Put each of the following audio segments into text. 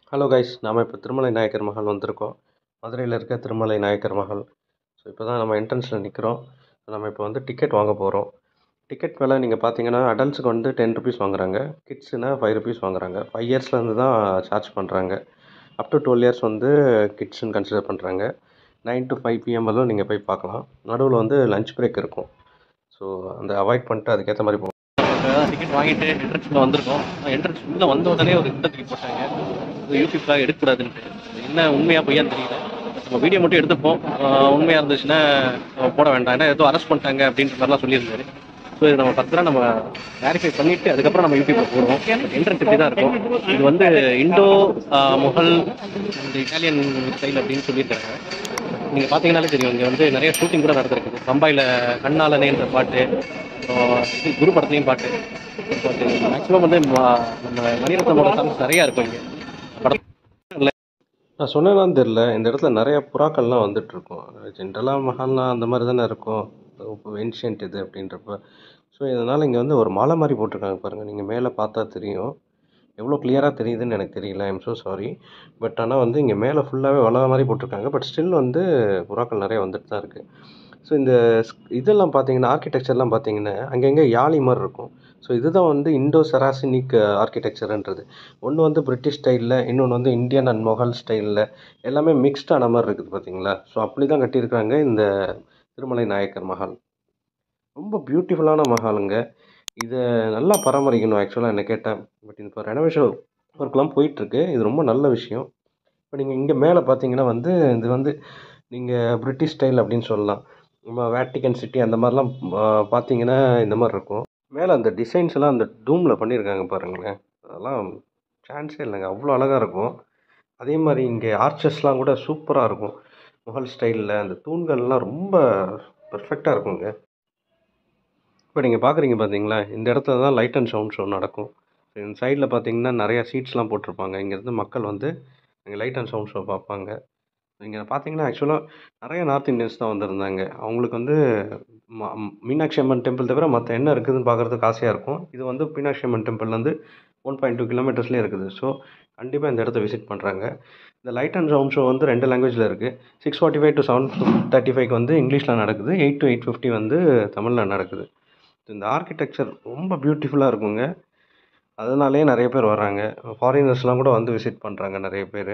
hello guys நாம் இப்போ திருமலை நாயக்கர் மஹால் வந்திருக்கோம் மதுரையில் இருக்க திருமலை நாயக்கர் மஹால் ஸோ இப்போ தான் நம்ம என்ட்ரன்ஸில் நிற்கிறோம் நம்ம இப்போ வந்து டிக்கெட் வாங்க போகிறோம் டிக்கெட் விலை நீங்கள் பார்த்தீங்கன்னா அடல்ட்ஸுக்கு வந்து டென் ருபீஸ் வாங்குறாங்க கிட்ஸுனா ஃபைவ் ருபீஸ் வாங்குறாங்க ஃபைவ் இயர்ஸ்லேருந்து தான் சார்ஜ் பண்ணுறாங்க அப் டு டுவெல் இயர்ஸ் வந்து கிட்ஸ்னு கன்சிடர் பண்ணுறாங்க நைன் டு ஃபைவ் பிஎம் வரலும் நீங்கள் போய் பார்க்கலாம் நடுவில் வந்து லஞ்ச் பிரேக் இருக்கும் ஸோ அந்த அவாய்ட் பண்ணிட்டு அதுக்கேற்ற மாதிரி போகும் டிக்கெட் வாங்கிட்டு என்ட்ரன்ஸ்ல வந்திருக்கோம் என்ட்ரன்ஸ் உள்ள வந்த உடனே ஒரு கிட்ட தூக்கி போட்டாங்க இது யூடியூப்காக எடுக்கக்கூடாதுன்ட்டு அது என்ன உண்மையா பொய்யான்னு தெரியல நம்ம வீடியோ மட்டும் எடுத்துப்போம் ஆஹ் உண்மையா இருந்துச்சுன்னா நம்ம போட வேண்டாம் ஏன்னா ஏதோ அரெஸ்ட் பண்ணிட்டாங்க அப்படின்ற மாதிரிலாம் சொல்லியிருந்தாரு ஸோ இது நம்ம ஃபர்தராக நம்ம வெரிஃபை பண்ணிட்டு அதுக்கப்புறம் நம்ம யூடியூப்ல போடுவோம் என்ட்ரன்ஸ் இப்படி தான் இருக்கும் இது வந்து இண்டோ முகல் இந்த இட்டாலியன் ஸ்டைல் அப்படின்னு சொல்லியிருக்காங்க நீங்க பாத்தீங்கன்னாலே தெரியும் இங்க வந்து நிறைய ஷூட்டிங் கூட நடந்திருக்குது பம்பாயில கண்ணாலனேன்ற பாட்டு அப்புறம் இது குரு படத்துலையும் பாட்டு பாட்டு மேக்ஸிமம் வந்து ம- நம்ம மணிரத்னமோட சாங்ஸ் நிறைய இருக்கும் இங்க படம் நான் சொன்னேனான்னு தெரில இந்த இடத்துல நிறைய புறாக்கள்லாம் வந்துட்டு இருக்கும் ஜென்ரலாக மஹால்லாம் அந்த மாதிரி தானே இருக்கும் இப்போ ஏன்ஷியன்ட் இது அப்படின்றப்ப ஸோ இதனால் இங்கே வந்து ஒரு மாலை மாதிரி போட்டிருக்காங்க பாருங்கள் நீங்கள் மேலே பார்த்தா தெரியும் எவ்வளோ கிளியராக தெரியுதுன்னு எனக்கு தெரியல ஐம் ஸோ சாரி பட் ஆனால் வந்து இங்கே மேலே ஃபுல்லாகவே வளர மாதிரி போட்டிருக்காங்க பட் ஸ்டில் வந்து புறாக்கள் நிறைய வந்துட்டு தான் இருக்குது ஸோ இந்த ஸ்- இதெல்லாம் பார்த்தீங்கன்னா ஆர்கிடெக்சர்லாம் பார்த்தீங்கன்னா அங்கங்கே யாழி மாதிரி இருக்கும் ஸோ இதுதான் வந்து இண்டோ செராசினிக் ஆர்கிடெக்சர்ன்றது ஒன்று வந்து பிரிட்டிஷ் ஸ்டைலில் இன்னொன்று வந்து இந்தியன் அண்ட் மொகல் ஸ்டைலில் எல்லாமே மிக்ஸ்டான மாதிரி இருக்குது பார்த்தீங்களா ஸோ அப்படி தான் கட்டியிருக்காங்க இந்த திருமலை நாயக்கர் மஹால் ரொம்ப பியூட்டிஃபுல்லான மஹாலுங்க இதை நல்லா பராமரிக்கணும் ஆக்சுவலாக என்ன கேட்டேன் பட் இப்போ ரெனோவேஷன் ஒர்க்லாம் போயிட்டுருக்கு இது ரொம்ப நல்ல விஷயம் இப்போ நீங்கள் இங்கே மேலே பார்த்தீங்கன்னா வந்து இது வந்து நீங்கள் பிரிட்டிஷ் ஸ்டைல் அப்படின்னு சொல்லலாம் நம்ம வேட்டிகன் சிட்டி அந்த மாதிரிலாம் ஆ, பார்த்தீங்கன்னா இந்த மாதிரி இருக்கும் மேலே அந்த டிசைன்ஸ் எல்லாம் அந்த டூமில் பண்ணியிருக்காங்க பாருங்களேன் அதெல்லாம் சான்ஸே இல்லைங்க அவ்வளோ அழகாக இருக்கும் அதே மாதிரி இங்கே ஆர்ச்சஸ்லாம் கூட சூப்பராக இருக்கும் முகல் ஸ்டைலில் அந்த தூண்கள்லாம் ரொம்ப பெர்ஃபெக்டாக இருக்குங்க இப்போ நீங்கள் பார்க்குறீங்க பார்த்தீங்களா இந்த இடத்துல தான் லைட் அண்ட் சவுண்ட் ஷோ நடக்கும் இந்த சைடில் பார்த்தீங்கன்னா நிறையா சீட்ஸ்லாம் போட்டிருப்பாங்க இங்கேருந்து மக்கள் வந்து இங்கே லைட் அண்ட் சவுண்ட் ஷோ பார்ப்பாங்க இங்கே பார்த்தீங்கன்னா ஆக்சுவலாக நிறைய நார்த் இந்தியன்ஸ் தான் வந்திருந்தாங்க அவங்களுக்கு வந்து ம- ம், மீனாட்சி அம்மன் டெம்பிள் தவிர மற்ற என்ன இருக்குதுன்னு பார்க்குறதுக்கு ஆசையாக இருக்கும் இது வந்து மீனாட்சி அம்மன் டெம்பிள்லேருந்து ஒன் பாயிண்ட் டூ கிலோமீட்டர்ஸ்லேயே இருக்குது ஸோ கண்டிப்பாக இந்த இடத்த விசிட் பண்ணுறாங்க இந்த லைட் அண்ட் சவுண்ட் ஷோ வந்து ரெண்டு லாங்குவேஜில் இருக்குது six forty five to seven thirty ஃபைவ்க்கு வந்து இங்கிலீஷில் நடக்குது எயிட் டு எயிட் ஃபிஃப்டி வந்து தமிழில் நடக்குது இந்த ஆர்கிடெக்சர் ரொம்ப பியூட்டிஃபுல்லாக இருக்குங்க அதனாலே நிறைய பேர் வர்றாங்க ஃபாரினர்ஸ்லாம் கூட வந்து விசிட் பண்ணுறாங்க நிறைய பேர்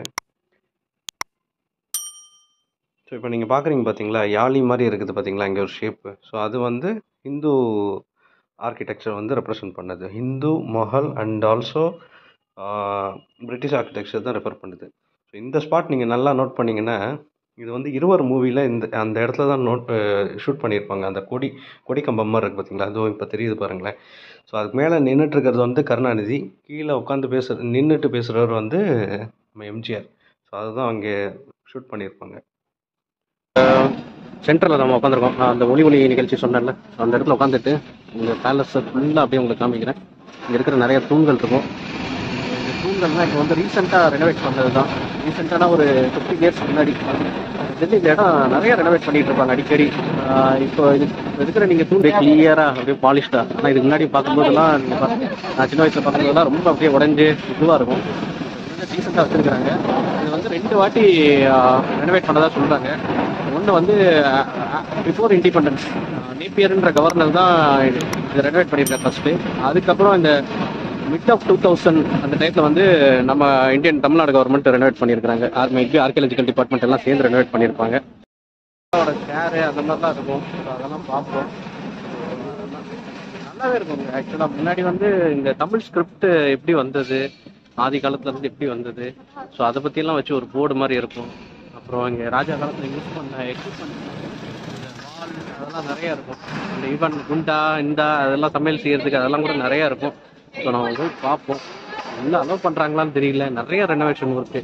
ஸோ இப்போ நீங்கள் பார்க்குறீங்க பார்த்தீங்களா யாழி மாதிரி இருக்குது பார்த்தீங்களா இங்கே ஒரு ஷேப்பு ஸோ அது வந்து ஹிந்து ஆர்கிடெக்சர் வந்து ரெப்ரசன்ட் பண்ணுது Hindu Mughal and also British architecture தான் ரெஃபர் பண்ணுது ஸோ இந்த ஸ்பாட் நீங்கள் நல்லா நோட் பண்ணீங்கன்னா இது வந்து இருவர் மூவியில் இந்த அந்த இடத்துல தான் நோட் ஷூட் பண்ணியிருப்பாங்க அந்த கொடி கொடி கம்பம் மாதிரி இருக்குது பார்த்தீங்களா அதுவும் இப்போ தெரியுது பாருங்களேன் ஸோ அதுக்கு மேலே நின்றுட்டு இருக்கிறது வந்து கருணாநிதி கீழே உட்காந்து பேச நின்றுட்டு பேசுகிறவர் வந்து நம்ம எம்ஜிஆர் ஸோ அதுதான் அங்கே ஷூட் பண்ணியிருப்பாங்க சென்டரில் நம்ம உட்காந்துருக்கோம் நான் அந்த ஒளி ஒளி நிகழ்ச்சி சொன்னேன்ல அந்த இடத்துல உட்காந்துட்டு இந்த பேலஸை ஃபுல்லாக அப்படியே உங்களுக்கு காமிக்கிறேன் இங்கே இருக்கிற நிறைய தூண்கள் இருக்கும் இந்த தூண்கள்லாம் இப்போ வந்து ரீசெண்டாக ரெனோவேட் பண்ணது தான் ரீசெண்டான ஒரு ஃபிஃப்டி இயர்ஸ் முன்னாடி டெல்லி இந்த இடம் நிறைய ரெனோவேட் பண்ணிட்டு இருப்பாங்க அடிக்கடி ஆஹ் இப்போ இது இருக்கிற நீங்கள் தூண் கிளியராக அப்படியே பாலிஷ்டாக ஆனால் இதுக்கு முன்னாடி பார்க்கும்போதெல்லாம் நீங்க பா- நான் சின்ன வயசில் பார்க்கும்போதெல்லாம் ரொம்ப அப்படியே உடஞ்சி இதுவாக இருக்கும் டீசெண்டாக வச்சிருக்காங்க இது வந்து ரெண்டு வாட்டி ரெனோவேட் பண்ணதா சொல்றாங்க ஒன்று வந்து பிஃபோர் இண்டிபெண்டன்ஸ் நேப்பியர்ன்ற கவர்னர் தான் இதை ரெனோவேட் பண்ணியிருக்காரு ஃபர்ஸ்ட் அதுக்கப்புறம் இந்த மிட் ஆஃப் டூ தௌசண்ட் அந்த டைத்தில் வந்து நம்ம இந்தியன் தமிழ்நாடு கவர்மெண்ட் ரெனோவேட் பண்ணியிருக்காங்க ஆர்மி ஆர்கியாலஜிக்கல் டிபார்ட்மெண்ட் எல்லாம் சேர்ந்து ரெனோவேட் பண்ணியிருப்பாங்க சேரு அந்த மாதிரிலாம் இருக்கும் So அதெல்லாம் பார்ப்போம் நல்லாவே இருக்கும் ஆக்சுவலாக முன்னாடி வந்து இந்த தமிழ் ஸ்கிரிப்ட் எப்படி வந்தது ஆதி காலத்துல இருந்து எப்படி வந்தது ஸோ அதை பற்றியெல்லாம் வச்சு ஒரு போர்டு மாதிரி இருக்கும் அப்புறம் இங்கே ராஜா காலத்தில் யூஸ் பண்ண எக்யூப்மெண்ட் வால் அதெல்லாம் நிறைய இருக்கும் இந்த ஈவன் குண்டா இண்டா அதெல்லாம் சமையல் செய்யறதுக்கு அதெல்லாம் கூட நிறைய இருக்கும் ஸோ நம்ம வந்து பார்ப்போம் எல்லாம் அலோவ் பண்ணுறாங்களான்னு தெரியல நிறைய renovation work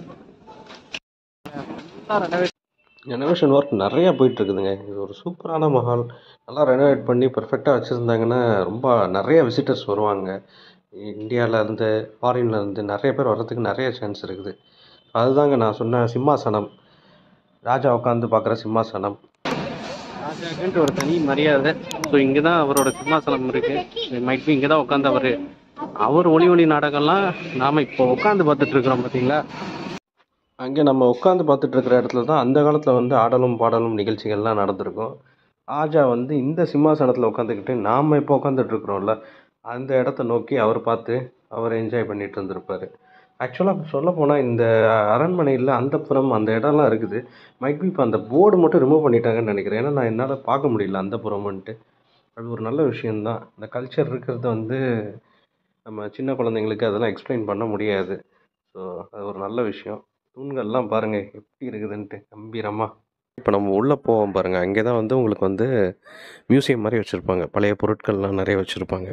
renovation renovation work நிறையா போயிட்டுருக்குதுங்க இது ஒரு சூப்பரான மஹால் நல்லா ரெனோவேட் பண்ணி பெர்ஃபெக்டாக வச்சுருந்தாங்கன்னா ரொம்ப நிறைய விசிட்டர்ஸ் வருவாங்க இந்தியாவில் இருந்து ஃபாரின்ல இருந்து நிறைய பேர் வர்றதுக்கு நிறைய சான்ஸ் இருக்குது அதுதாங்க நான் சொன்ன சிம்மாசனம் ராஜா உட்காந்து பார்க்குற சிம்மாசனம் ராஜாக்குன்ட்டு ஒரு தனி மரியாதை ஸோ இங்கே தான் அவரோட சிம்மாசனம் இருக்கு மைட் பி இங்கே தான் உட்காந்து அவர் அவர் ஒளி ஒளி நாடகம்லாம் நாம் இப்போ உட்காந்து பார்த்துட்டு இருக்கிறோம் பார்த்தீங்களா அங்கே நம்ம உட்காந்து பார்த்துட்டு இருக்கிற இடத்துல தான் அந்த காலத்தில் வந்து ஆடலும் பாடலும் நிகழ்ச்சிகள்லாம் நடந்திருக்கும் ஆஜா வந்து இந்த சிம்மாசனத்தில் உட்காந்துக்கிட்டு நாம் இப்போ உட்காந்துட்டு இருக்கிறோம்ல அந்த இடத்த நோக்கி அவர் பார்த்து அவர் என்ஜாய் பண்ணிட்டு இருந்திருப்பார் ஆக்சுவலாக சொல்ல போனால் இந்த அரண்மனையில் அந்த புறம் அந்த இடம்லாம் இருக்குது மைட் பி இப்போ அந்த போர்டு மட்டும் ரிமூவ் பண்ணிட்டாங்கன்னு நினைக்கிறேன் ஏன்னா நான் என்னால் பார்க்க முடியல அந்த புறம்ன்ட்டு அது ஒரு நல்ல விஷயந்தான் இந்த கல்ச்சர் இருக்கிறது வந்து நம்ம சின்ன குழந்தைங்களுக்கு அதெல்லாம் எக்ஸ்பிளைன் பண்ண முடியாது ஸோ அது ஒரு நல்ல விஷயம் தூண்கள்லாம் பாருங்கள் எப்படி இருக்குதுன்ட்டு கம்பீரமாக இப்போ நம்ம உள்ளே போவோம் பாருங்கள் அங்கே தான் வந்து உங்களுக்கு வந்து மியூசியம் மாதிரி வச்சுருப்பாங்க பழைய பொருட்கள்லாம் நிறைய வச்சுருப்பாங்க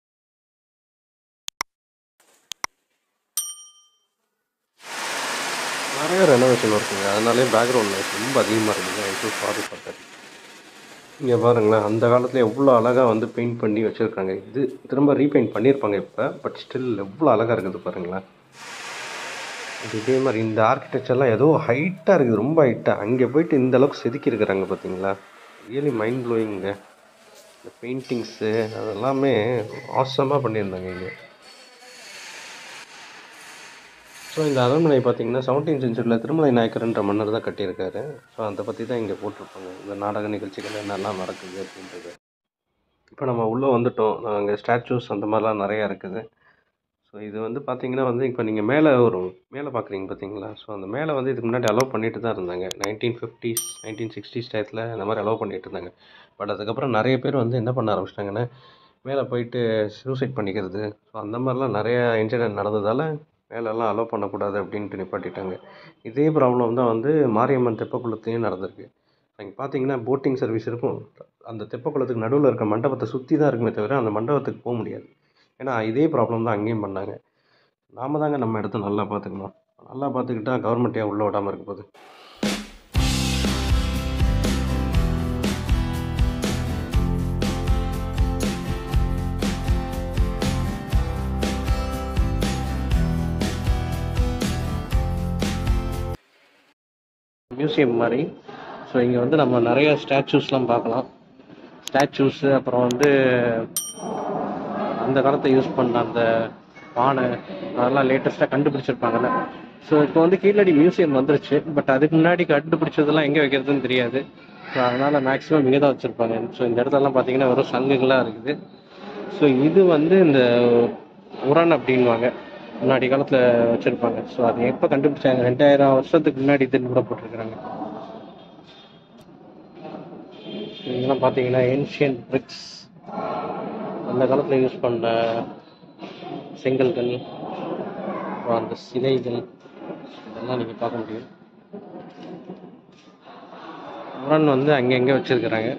நிறைய ரெனோவேஷன் இருக்குங்க அதனாலே பேக்ரவுண்ட் நாய்ஸ் ரொம்ப அதிகமாக இருக்குது I do sorry for that இங்கே பாருங்களேன் அந்த காலத்தில் எவ்வளோ அழகாக வந்து பெயிண்ட் பண்ணி வச்சுருக்காங்க இது திரும்ப ரீபெயிண்ட் பண்ணியிருப்பாங்க இப்போ பட் ஸ்டில் எவ்வளோ அழகாக இருக்குது பாருங்களேன் இது இதே மாதிரி இந்த ஆர்கிடெக்சர்லாம் ஏதோ ஹைட்டாக இருக்குது ரொம்ப ஹைட்டாக அங்கே போயிட்டு இந்த அளவுக்கு செதுக்கி இருக்கிறாங்க பார்த்தீங்களா ரியலி மைண்ட் ப்ளோயிங்க இந்த பெயிண்டிங்ஸு அதெல்லாமே ஆசமாக பண்ணியிருந்தாங்க இங்கே ஸோ இந்த அரண்மனை பார்த்தீங்கன்னா செவன்டீன் செஞ்சுரியில் திருமலை நாயக்கர்ன்ற மன்னர் தான் கட்டியிருக்காரு ஸோ அதை பற்றி தான் இங்கே போட்டிருப்பாங்க இந்த நாடக நிகழ்ச்சிகள் என்னெல்லாம் நடக்குது அப்படின்றது இப்போ நம்ம உள்ளே வந்துட்டோம் அங்கே ஸ்டாச்சூஸ் அந்த மாதிரிலாம் நிறையா இருக்குது ஸோ இது வந்து பார்த்தீங்கன்னா வந்து இப்போ நீங்கள் மேலே ஒரு மேலே பார்க்குறீங்க பார்த்தீங்களா ஸோ அந்த மேலே வந்து இதுக்கு முன்னாடி அலோவ் பண்ணிட்டு தான் இருந்தாங்க நைன்டீன் ஃபிஃப்டிஸ் நைன்டீன் சிக்ஸ்டீஸ் டயத்தில் இந்த மாதிரி அலோவ் பண்ணிட்டு இருந்தாங்க பட் அதுக்கப்புறம் நிறைய பேர் வந்து என்ன பண்ண ஆரம்பிச்சிட்டாங்கன்னா மேலே போயிட்டு சூசைட் பண்ணிக்கிறது ஸோ அந்த மாதிரிலாம் நிறைய இன்சிடென்ட் நடந்ததால் மேலெல்லாம் அலோவ் பண்ணக்கூடாது அப்படின்ட்டு நிப்பாட்டிட்டாங்க இதே ப்ராப்ளம் தான் வந்து மாரியம்மன் தெப்பக்குளத்துலேயும் நடந்திருக்கு அங்கே பார்த்தீங்கன்னா போட்டிங் சர்வீஸ் இருக்கும் அந்த தெப்பக்குளத்துக்கு நடுவில் இருக்க மண்டபத்தை சுற்றி தான் இருக்குமே தவிர அந்த மண்டபத்துக்கு போக முடியாது ஏன்னா இதே ப்ராப்ளம் தான் அங்கேயும் பண்ணாங்க நாம தாங்க நம்ம இடத்த நல்லா பார்த்துக்கணும் நல்லா பார்த்துக்கிட்டா கவர்மெண்ட் ஏன் உள்ளே விடாமல் இருக்க போகுது மியூசியம் மாதிரி ஸோ இங்கே வந்து நம்ம நிறைய ஸ்டாச்சூஸ்லாம் பார்க்கலாம் ஸ்டாச்சூஸு அப்புறம் வந்து அந்த காலத்தை யூஸ் பண்ண அந்த பானை அதெல்லாம் லேட்டஸ்ட்டாக கண்டுபிடிச்சிருப்பாங்கல்ல ஸோ இப்போ வந்து கீழடி மியூசியம் வந்துருச்சு பட் அதுக்கு முன்னாடி கண்டுபிடிச்சதெல்லாம் எங்கே வைக்கிறதுன்னு தெரியாது ஸோ அதனால் மேக்ஸிமம் இங்கே தான் வச்சுருப்பாங்க ஸோ இந்த இடத்துலலாம் பார்த்தீங்கன்னா வெறும் சங்குகளாக இருக்குது ஸோ இது வந்து இந்த உரன் அப்படின்வாங்க முன்னாடி காலத்தில் வச்சுருப்பாங்க ஸோ அது எப்போ கண்டுபிடிச்சாங்க ரெண்டாயிரம் வருஷத்துக்கு முன்னாடி இதுன்னு கூட போட்டிருக்கிறாங்க இதெல்லாம் பார்த்தீங்கன்னா ஏன்ஷியன் பிரிக்ஸ் அந்த காலத்தில் யூஸ் பண்ண செங்கல்கள் அப்புறம் அந்த சிலைகள் இதெல்லாம் நீங்கள் பார்க்க முடியும் முரண் வந்து அங்கங்கே வச்சிருக்கிறாங்க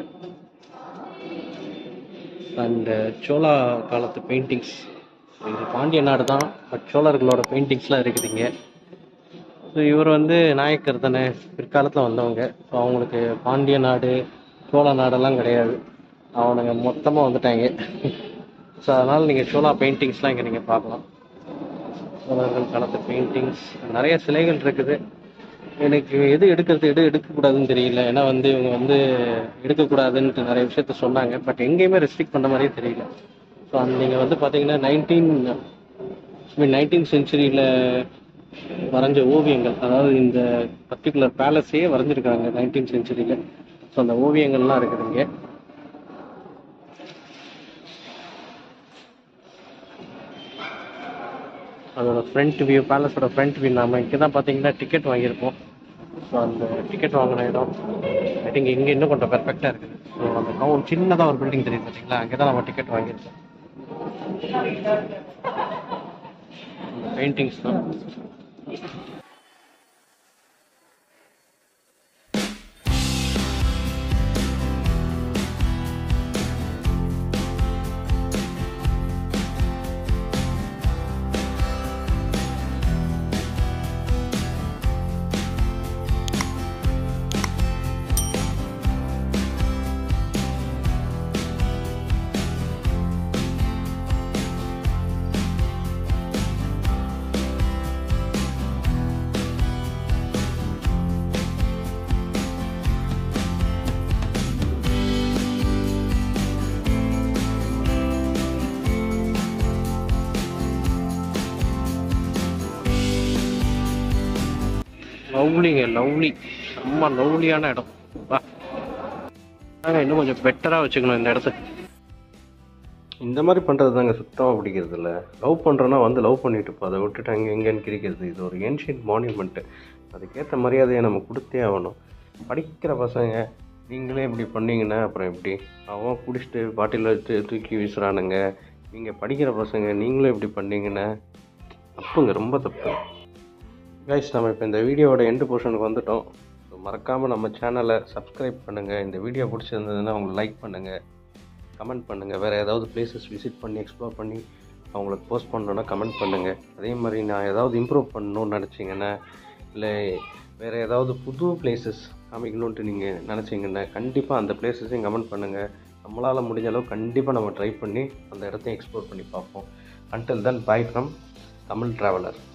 அண்ட் சோழா காலத்து பெயிண்டிங்ஸ் இது பாண்டிய நாடு தான் பட் சோழர்களோட பெயிண்டிங்ஸ்லாம் இருக்குதுங்க ஸோ இவர் வந்து நாயக்கர் தானே பிற்காலத்தில் வந்தவங்க ஸோ அவங்களுக்கு பாண்டிய நாடு சோழ நாடெல்லாம் கிடையாது அவனுங்க மொத்தமாக வந்துட்டாங்க ஸோ அதனால் நீங்கள் சோழா பெயிண்டிங்ஸ்லாம் இங்கே நீங்கள் பார்க்கலாம் சோழர்கள் காலத்து பெயிண்டிங்ஸ் நிறைய சிலைகள் இருக்குது எனக்கு எது எடுக்கிறது எது எடுக்கக்கூடாதுன்னு தெரியல ஏன்னா வந்து இவங்க வந்து எடுக்கக்கூடாதுன்ட்டு நிறைய விஷயத்த சொன்னாங்க பட் எங்கேயுமே ரெஸ்ட்ரிக்ட் பண்ண மாதிரியே தெரியல ஸோ அந்த நீங்கள் வந்து பார்த்தீங்கன்னா நைன்டீன் மீன் நைன்டீன் செஞ்சுரியில் வரைஞ்ச ஓவியங்கள் அதாவது இந்த பர்டிகுலர் பேலஸையே வரைஞ்சிருக்காங்க நைன்டீன் செஞ்சுரியில் ஸோ அந்த ஓவியங்கள்லாம் இருக்குதுங்க அதோட ஃப்ரண்ட் வியூ பேலஸோட ஃப்ரண்ட் வியூ நாம இங்கே தான் பார்த்தீங்கன்னா டிக்கெட் வாங்கியிருப்போம் ஸோ அந்த டிக்கெட் வாங்கின இடம் ஐ திங்க் இங்கே இன்னும் கொஞ்சம் பெர்ஃபெக்டாக இருக்குது ஸோ அந்த கவுன் சின்னதாக ஒரு பில்டிங் தெரியுது பார்த்தீங்களா அங்கே தான் நம்ம டிக்கெட் வாங்கியிருக்கோம் பெயிண்டிங்ஸ் தான் லவ்லிங்க லவ்லி செம்ம லவ்லியான இடம் வா நாங்க இன்னும் கொஞ்சம் பெட்டராக வச்சுக்கணும் இந்த இடத்த இந்த மாதிரி பண்ணுறது தாங்க சுத்தமாக பிடிக்கிறது இல்லை லவ் பண்ணுறோன்னா வந்து லவ் பண்ணிட்டு போ அதை விட்டுட்டு அங்கே எங்கேன்னு கிரிக்கிறது இது ஒரு ஏன்ஷியன்ட் மான்யூமெண்ட்டு அதுக்கேற்ற மரியாதையை நம்ம கொடுத்தே ஆகணும் படிக்கிற பசங்க நீங்களே இப்படி பண்ணீங்கன்னா அப்புறம் எப்படி அவன் குடிச்சிட்டு பாட்டிலில் வச்சு தூக்கி வீசுறானுங்க நீங்கள் படிக்கிற பசங்க நீங்களும் இப்படி பண்ணீங்கன்னா தப்புங்க ரொம்ப தப்பு கைஸ் நம்ம இப்போ இந்த வீடியோவோட எண்டு போர்ஷனுக்கு வந்துட்டோம் மறக்காமல் நம்ம சேனலை சப்ஸ்கிரைப் பண்ணுங்கள் இந்த வீடியோ பிடிச்சிருந்ததுன்னா உங்களுக்கு லைக் பண்ணுங்கள் கமெண்ட் பண்ணுங்கள் வேறு ஏதாவது பிளேசஸ் விசிட் பண்ணி எக்ஸ்ப்ளோர் பண்ணி அவங்களுக்கு போஸ்ட் பண்ணணுன்னா கமெண்ட் பண்ணுங்கள் அதே மாதிரி நான் ஏதாவது இம்ப்ரூவ் பண்ணணும்னு நினச்சிங்கன்னா இல்லை வேறு ஏதாவது புது பிளேசஸ் காமிக்கணுன்ட்டு நீங்கள் நினச்சிங்கன்னா கண்டிப்பாக அந்த பிளேசஸையும் கமெண்ட் பண்ணுங்கள் நம்மளால் முடிஞ்ச அளவு கண்டிப்பாக நம்ம ட்ரை பண்ணி அந்த இடத்தையும் எக்ஸ்ப்ளோர் பண்ணி பார்ப்போம் until then bye from Tamil traveller